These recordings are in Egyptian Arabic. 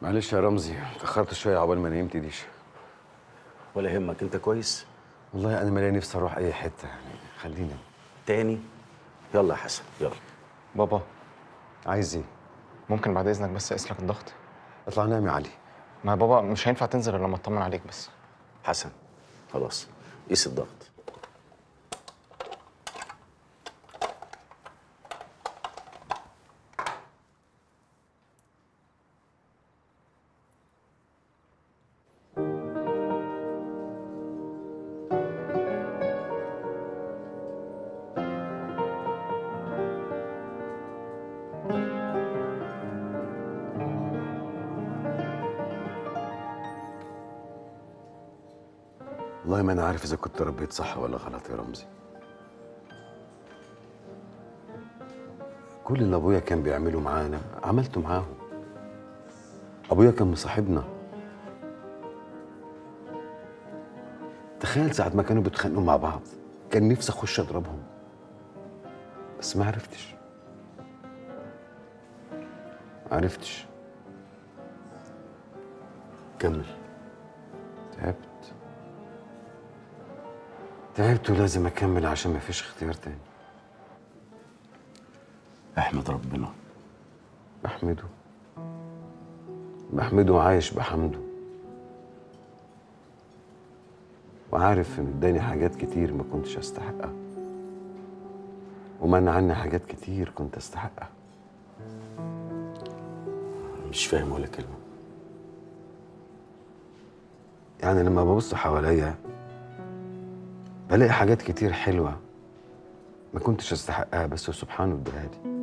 معلش يا رمزي اتأخرت شوية عقبال ما نمت ديش ولا يهمك انت كويس والله أنا مالي نفسي أروح أي حتة يعني خلينا تاني يلا يا حسن يلا بابا عايز إيه؟ ممكن بعد اذنك بس اقيس لك الضغط اطلع نام يا علي ما يا بابا مش هينفع تنزل الا لما اطمن عليك بس حسن خلاص قيس الضغط والله ما أنا عارف إذا كنت ربيت صح ولا غلط يا رمزي كل اللي أبويا كان بيعمله معانا عملته معاهم أبويا كان مصاحبنا تخيل ساعة ما كانوا بيتخانقوا مع بعض كان نفسي أخش أضربهم بس ما عرفتش ما عرفتش كمل تعبت تعبت ولازم أكمل عشان ما فيش اختيار تاني احمد ربنا بحمده بحمده وعايش بحمده وعارف إن اداني حاجات كتير ما كنتش أستحقها ومنع عني حاجات كتير كنت أستحقها مش فاهم ولا كلمه يعني لما ببص حواليا بلاقي حاجات كتير حلوة ما كنتش أستحقها بس سبحانه اداها لي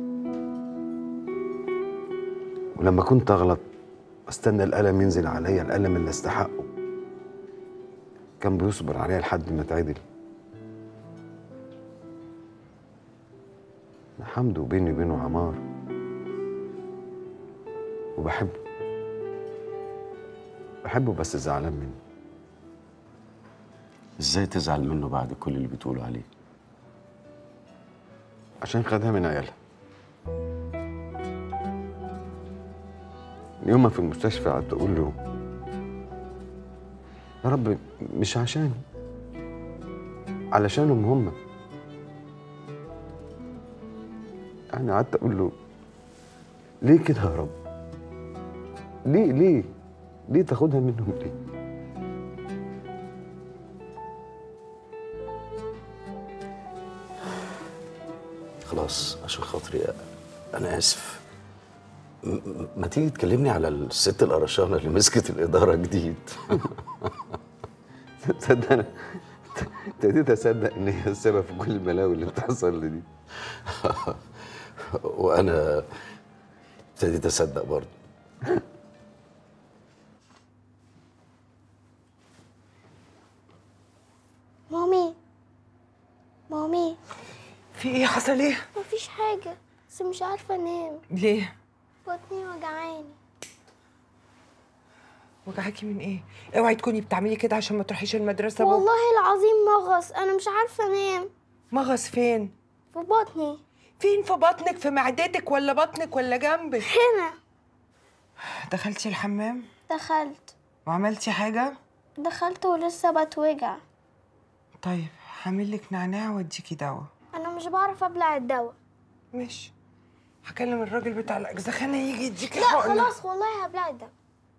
ولما كنت أغلط استنى الألم ينزل عليا الألم اللي أستحقه كان بيصبر عليا لحد ما اتعدل حمده بيني وبينه عمار وبحبه بحبه بس زعلان مني ازاي تزعل منه بعد كل اللي بتقوله عليه عشان خدها من عيالها يوم ما في المستشفى قعدت اقول له يا رب مش عشاني علشانهم هم يعني قعدت اقول له ليه كده يا رب ليه ليه ليه تاخدها منهم ليه خلاص عشان خاطري انا اسف م- م- ما تيجي تكلمني على الست القرشانه اللي مسكت الاداره جديد تصدق انا ابتديت اصدق ان هي السبب في كل البلاوي اللي بتحصل لي دي وانا ابتديت اصدق برضه مامي مامي في ايه حصل ايه؟ مفيش حاجة بس مش عارفة انام ليه؟ بطني وجعاني وجعاكي من ايه؟ اوعي تكوني بتعملي كده عشان ما تروحيش المدرسة بكرة. والله العظيم مغص انا مش عارفة انام مغص فين؟ في بطني فين في بطنك في معدتك ولا بطنك ولا جنبك؟ هنا دخلتي الحمام دخلت وعملتي حاجة؟ دخلت ولسه بتوجع طيب هعمل لك نعناع واديكي دواء انا مش بعرف ابلع الدواء ماشي هكلم الراجل بتاع الاجزخانة يجي يديكي لا حقنة خلاص والله هبلع الدواء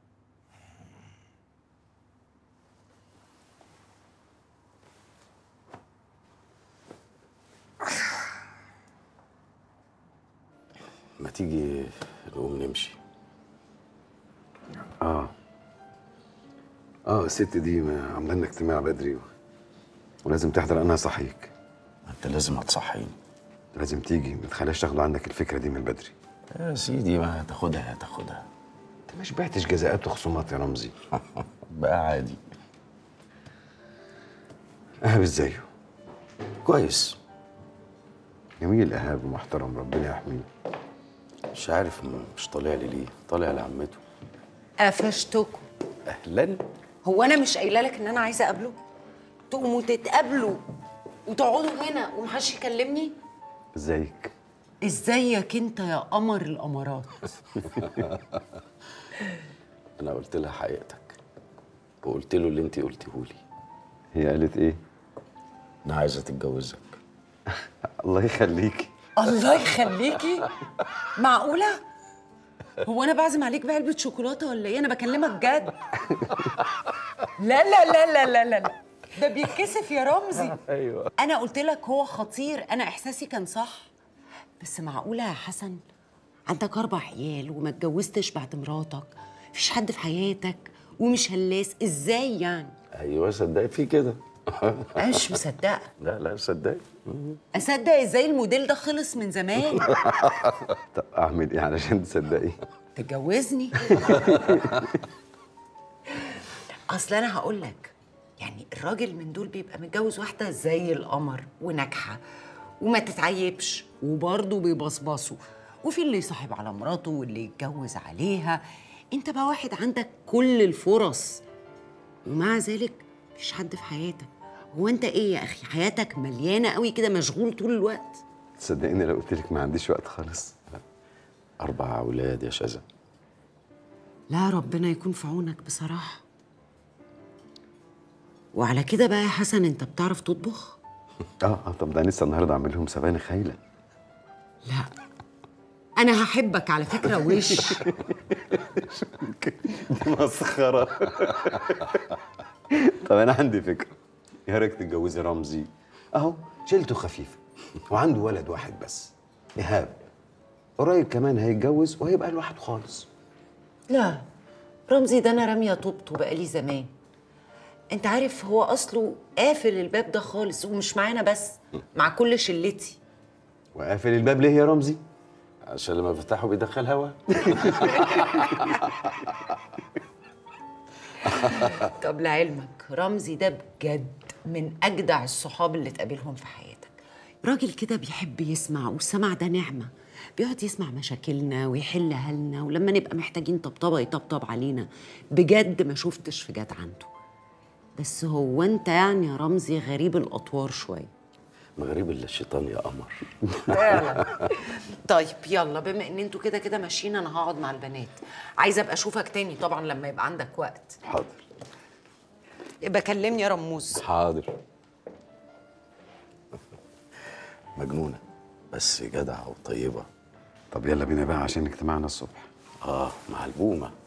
ما تيجي نقوم نمشي اه اه الست دي ما عامله لنا اجتماع بدري ولازم تحضر انا صحيك انت لازم هتصحيني لازم تيجي ما تخليهاش تاخدوا عندك الفكره دي من بدري يا سيدي ما هتاخدها هتاخدها انت ما شبعتش جزاءات وخصومات يا رمزي بقى عادي ايهاب ازايه كويس جميل ايهاب ومحترم ربنا يحميه مش عارف م- مش طالع لي ليه طالع لعمته قفشتكم اهلا هو انا مش قايله لك ان انا عايزه اقابله تقوموا تتقابلوا وتقعدوا هنا ومحدش يكلمني ازيك ازيك انت يا قمر الامارات انا قلت لها حقيقتك وقلت له اللي انت قلتيه لي هي قالت ايه انا عايزه تتجوزك الله يخليكي الله يخليكي معقولة؟ هو أنا بعزم عليك بعلبة شوكولاتة ولا إيه؟ أنا بكلمك جد لا لا لا لا لا لا لا ده بيتكسف يا رمزي ايوه أنا قلت لك هو خطير أنا إحساسي كان صح بس معقولة يا حسن عندك أربع عيال وما اتجوزتش بعد مراتك مفيش حد في حياتك ومش هلاس إزاي يعني؟ ايوه صدقي في كده أنا مش مصدقة لا لا صدقي أصدق إزاي الموديل ده خلص من زمان طب اعمل ايه علشان تصدقي تتجوزني اصل انا هقول لك يعني الراجل من دول بيبقى متجوز واحده زي القمر وناجحه وما تتعيبش وبرضه بيبصبصوا وفي اللي يصاحب على مراته واللي يتجوز عليها انت بقى واحد عندك كل الفرص ومع ذلك مفيش حد في حياتك هو انت ايه يا اخي حياتك مليانه قوي كده مشغول طول الوقت تصدقيني لو قلت لك ما عنديش وقت خالص اربع اولاد يا شذا لا ربنا يكون في عونك بصراحة وعلى كده بقى يا حسن انت بتعرف تطبخ؟ اه اه طب ده أنا لسه النهارده عامل لهم سبانخ هايله لا أنا هحبك على فكرة وش دي مسخره طب انا عندي فكره يا ريت تتجوزي رمزي اهو شيلته خفيفه وعنده ولد واحد بس ايهاب قريب كمان هيتجوز وهيبقى لوحده خالص لا رمزي ده أنا رامية طوبته بقالي زمان انت عارف هو أصله قافل الباب ده خالص ومش معانا بس مع كل شلتي وقافل الباب ليه يا رمزي عشان لما فتحه بيدخل هوا طب لعلمك رمزي ده بجد من أجدع الصحاب اللي تقابلهم في حياتك راجل كده بيحب يسمع والسمع ده نعمة بيقعد يسمع مشاكلنا ويحلها لنا ولما نبقى محتاجين طبطبة يطبطب علينا بجد ما شفتش في جد عنده بس هو انت يعني يا رمزي غريب الأطوار شوية مغرب الا الشيطان يا قمر طيب يلا بما ان انتوا كده كده ماشيين انا هقعد مع البنات عايزه ابقى اشوفك تاني طبعا لما يبقى عندك وقت حاضر يبقى كلمني يا رموز حاضر مجنونه بس جدعه وطيبه طب يلا بينا بقى عشان اجتماعنا الصبح اه مع البومه